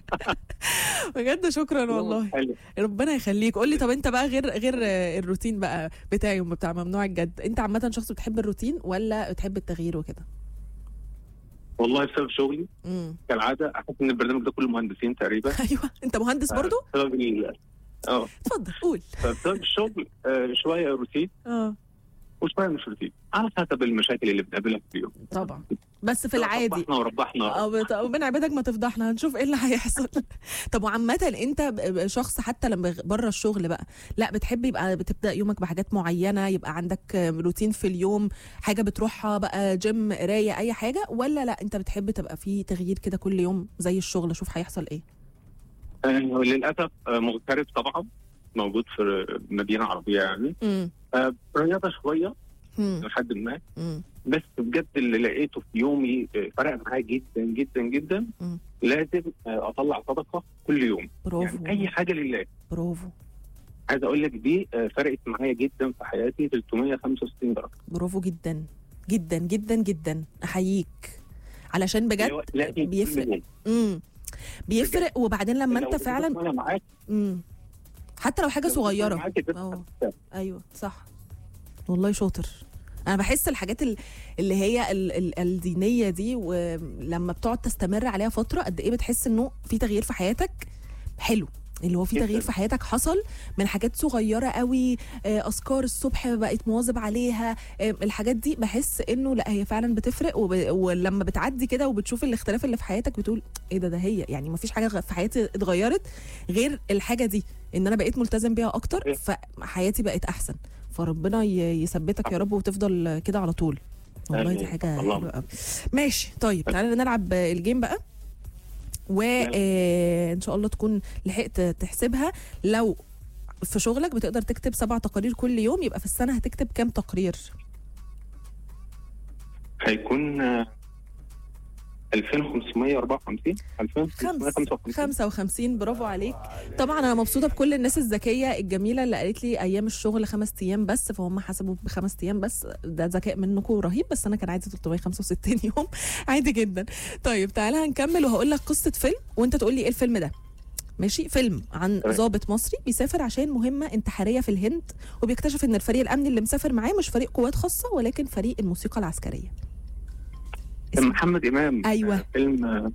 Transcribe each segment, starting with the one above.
بجد شكرا والله حلو. ربنا يخليك قول لي طب انت بقى غير غير آه، الروتين بقى بتاعي بتاع ممنوع الجد انت عامه شخص بتحب الروتين ولا بتحب التغيير وكده والله بسبب شغلي امم كالعاده احس ان البرنامج ده كله مهندسين تقريبا ايوه انت مهندس برضو بسبب ال- اه اتفضل قول فبسبب الشغل آه، شويه روتين اه وشويه مش روتين على حسب المشاكل اللي بنقابلها في اليوم طبعا بس في العادي ربحنا وربحنا اه بت- ومن عبادك ما تفضحنا هنشوف ايه اللي هيحصل طب وعامة انت ب- ب- شخص حتى لما بره الشغل بقى لا بتحب يبقى بتبدا يومك بحاجات معينة يبقى عندك روتين في اليوم حاجة بتروحها بقى جيم قراية اي حاجة ولا لا انت بتحب تبقى في تغيير كده كل يوم زي الشغل شوف هيحصل ايه آه، للاسف آه، مغترب طبعا موجود في مدينه عربيه يعني امم آه، رياضه شويه امم لحد ما امم بس بجد اللي لقيته في يومي آه، فرق معايا جدا جدا جدا مم. لازم آه، اطلع صدقه كل يوم برافو يعني اي حاجه لله برافو عايز اقول لك دي آه، فرقت معايا جدا في حياتي 365 درجه برافو جدا جدا جدا جدا احييك علشان بجد لازم كل بيفرق. يوم. امم بيفرق وبعدين لما لو انت فعلا أنا معاك امم حتى لو حاجه لو صغيره معاك تبقى اه أحسن. ايوه صح والله شاطر انا بحس الحاجات ال- اللي هي ال- ال- الدينيه دي ولما بتقعد تستمر عليها فتره قد ايه بتحس انه في تغيير في حياتك حلو اللي هو في جداً. تغيير في حياتك حصل من حاجات صغيره قوي آه، اذكار الصبح بقيت مواظب عليها آه، الحاجات دي بحس انه لا هي فعلا بتفرق وب... ولما بتعدي كده وبتشوف الاختلاف اللي في حياتك بتقول ايه ده ده هي يعني ما فيش حاجه غ- في حياتي اتغيرت غير الحاجه دي ان انا بقيت ملتزم بيها اكتر إيه. فحياتي بقت احسن فربنا ي- يثبتك يا رب وتفضل كده على طول والله دي آمين. حاجه اللهم حلوه قوي ماشي طيب تعالى نلعب الجيم بقى وان شاء الله تكون لحقت تحسبها لو في شغلك بتقدر تكتب سبع تقارير كل يوم يبقى في السنه هتكتب كام تقرير هيكون آه، 2554 2555 55 برافو عليك طبعا انا مبسوطه بكل الناس الذكيه الجميله اللي قالت لي ايام الشغل خمس ايام بس فهم حسبوا بخمس ايام بس ده ذكاء منكم رهيب بس انا كان عايزه 365 يوم عادي جدا طيب تعالى هنكمل وهقول لك قصه فيلم وانت تقول لي ايه الفيلم ده ماشي فيلم عن تمام. ضابط مصري بيسافر عشان مهمه انتحاريه في الهند وبيكتشف ان الفريق الامني اللي مسافر معاه مش فريق قوات خاصه ولكن فريق الموسيقى العسكريه اسمه- محمد امام أيوة. آه، فيلم آه،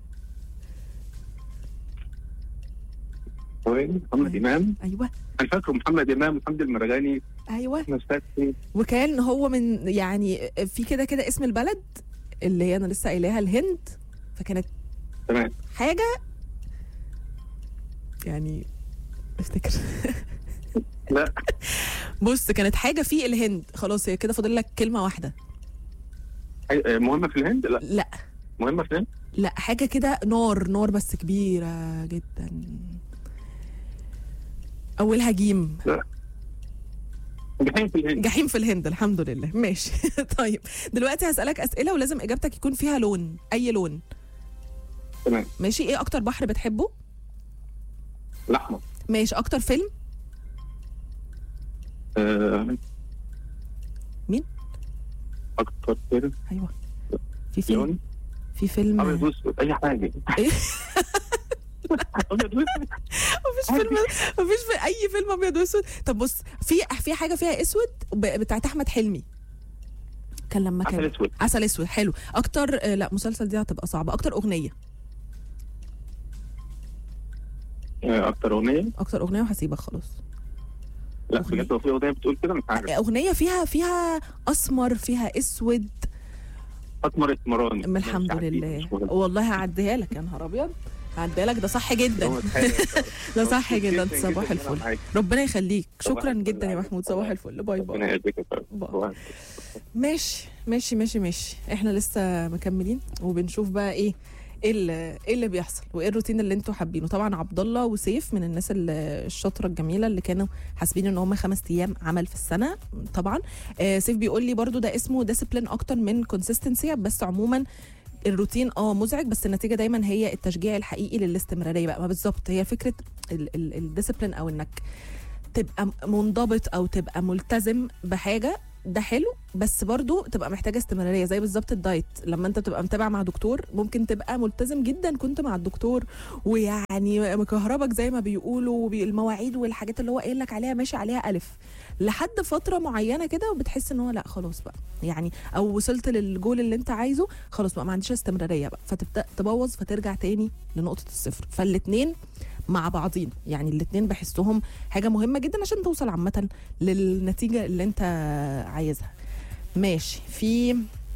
وين محمد أيوة. امام ايوه انا فاكره محمد امام محمد المرغني ايوه احمد فتحي وكان هو من يعني في كده كده اسم البلد اللي هي انا لسه قايلاها الهند فكانت تمام حاجه يعني افتكر لا بص كانت حاجه في الهند خلاص هي كده فاضل لك كلمه واحده أي- آه، مهمه في الهند لا لا مهمه في الهند لا حاجه كده نار نار بس كبيره جدا اولها جيم جحيم في الهند جحيم في الهند الحمد لله ماشي طيب دلوقتي هسألك أسئلة ولازم إجابتك يكون فيها لون أي لون تمام ماشي إيه أكتر بحر بتحبه الاحمر ماشي أكتر فيلم آه، مين؟ اكتر فيلم أيوه في فيلم لون في فيلم ابيض واسود اي حاجه إيه؟ ابيض واسود مفيش فيلم مفيش في اي فيلم ابيض واسود طب بص في في حاجه فيها اسود ب- بتاعت احمد حلمي كان لما كان عسل اسود عسل اسود حلو اكتر آه، لا مسلسل دي هتبقى صعبه اكتر اغنيه آه، اكتر اغنيه اكتر اغنيه وهسيبك خلاص لا أغنية. بجد هو في اغنيه بتقول كده مش عارف اغنيه فيها فيها اسمر فيها اسود اسمر اسمراني أما الحمد لله والله هعديها لك يا نهار ابيض هعديها لك ده صح جدا ده صح جدا صباح الفل ربنا يخليك صباح شكرا الفل جدا يا عليك. محمود صباح الفل باي باي ربنا يهديك يا باي. فندم. ماشي ماشي ماشي ماشي احنا لسه مكملين وبنشوف بقى ايه ايه اللي, إيه اللي بيحصل وايه الروتين اللي انتوا حابينه طبعا عبد الله وسيف من الناس ال- الشاطره الجميله اللي كانوا حاسبين ان هم خمس ايام عمل في السنه طبعا آه سيف بيقول لي برضو ده اسمه ديسيبلين اكتر من كونسيستنسي بس عموما الروتين اه مزعج بس النتيجه دايما هي التشجيع الحقيقي للاستمراريه بقى ما بالظبط هي فكره الديسيبلين او انك تبقى منضبط او تبقى ملتزم بحاجه ده حلو بس برضو تبقى محتاجه استمراريه زي بالظبط الدايت لما انت تبقى متابع مع دكتور ممكن تبقى ملتزم جدا كنت مع الدكتور ويعني مكهربك زي ما بيقولوا وبي- المواعيد والحاجات اللي هو قايل لك عليها ماشي عليها الف لحد فتره معينه كده وبتحس ان هو لا خلاص بقى يعني او وصلت للجول اللي انت عايزه خلاص بقى ما عنديش استمراريه بقى فتبدا تبوظ فترجع تاني لنقطه الصفر فالاتنين مع بعضين يعني الاتنين بحسهم حاجه مهمه جدا عشان توصل عامه للنتيجه اللي انت عايزها ماشي في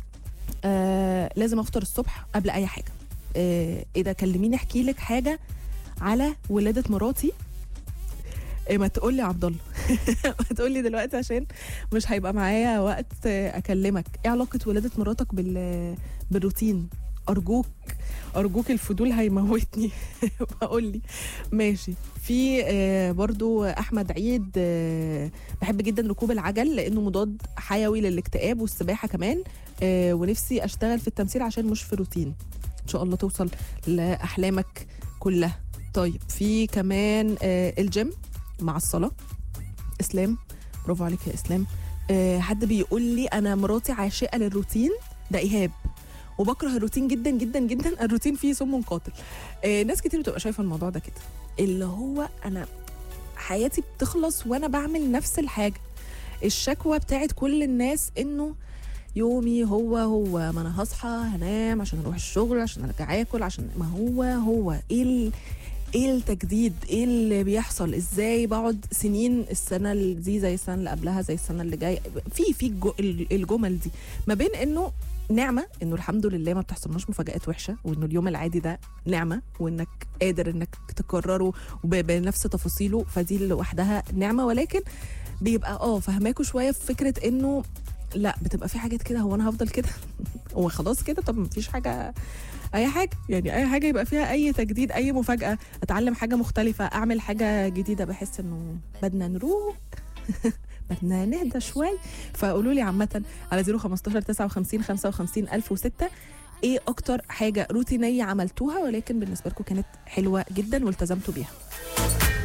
آه لازم افطر الصبح قبل اي حاجه آه ايه ده كلميني احكي لك حاجه على ولاده مراتي إيه ما تقول لي عبد الله ما تقول لي دلوقتي عشان مش هيبقى معايا وقت آه، اكلمك ايه علاقه ولاده مراتك بال بالروتين ارجوك ارجوك الفضول هيموتني بقول لي ماشي في آه، برضو احمد عيد آه، بحب جدا ركوب العجل لانه مضاد حيوي للاكتئاب والسباحه كمان آه، ونفسي اشتغل في التمثيل عشان مش في روتين ان شاء الله توصل لاحلامك كلها طيب في كمان آه، الجيم مع الصلاه اسلام برافو عليك يا اسلام آه، حد بيقول لي انا مراتي عاشقه للروتين ده ايهاب وبكره الروتين جدا جدا جدا الروتين فيه سم قاتل آه، ناس كتير بتبقى شايفه الموضوع ده كده اللي هو انا حياتي بتخلص وانا بعمل نفس الحاجه الشكوى بتاعت كل الناس انه يومي هو هو ما انا هصحى هنام عشان اروح الشغل عشان ارجع اكل عشان ما هو هو ايه ال... ايه التجديد ايه اللي بيحصل ازاي بقعد سنين السنه دي زي السنه اللي قبلها زي السنه اللي جايه في في الجو- الجمل دي ما بين انه نعمه انه الحمد لله ما بتحصلناش مفاجات وحشه وانه اليوم العادي ده نعمه وانك قادر انك تكرره وب- بنفس تفاصيله فدي لوحدها نعمه ولكن بيبقى اه فهماكوا شويه في فكره انه لا بتبقى في حاجات كده هو انا هفضل كده هو خلاص كده طب مفيش حاجه اي حاجه يعني اي حاجه يبقى فيها اي تجديد اي مفاجاه اتعلم حاجه مختلفه اعمل حاجه جديده بحس انه بدنا نروق بدنا نهدى شوي فقولوا لي عامه على 015 59 55 1006 ايه اكتر حاجه روتينيه عملتوها ولكن بالنسبه لكم كانت حلوه جدا والتزمتوا بيها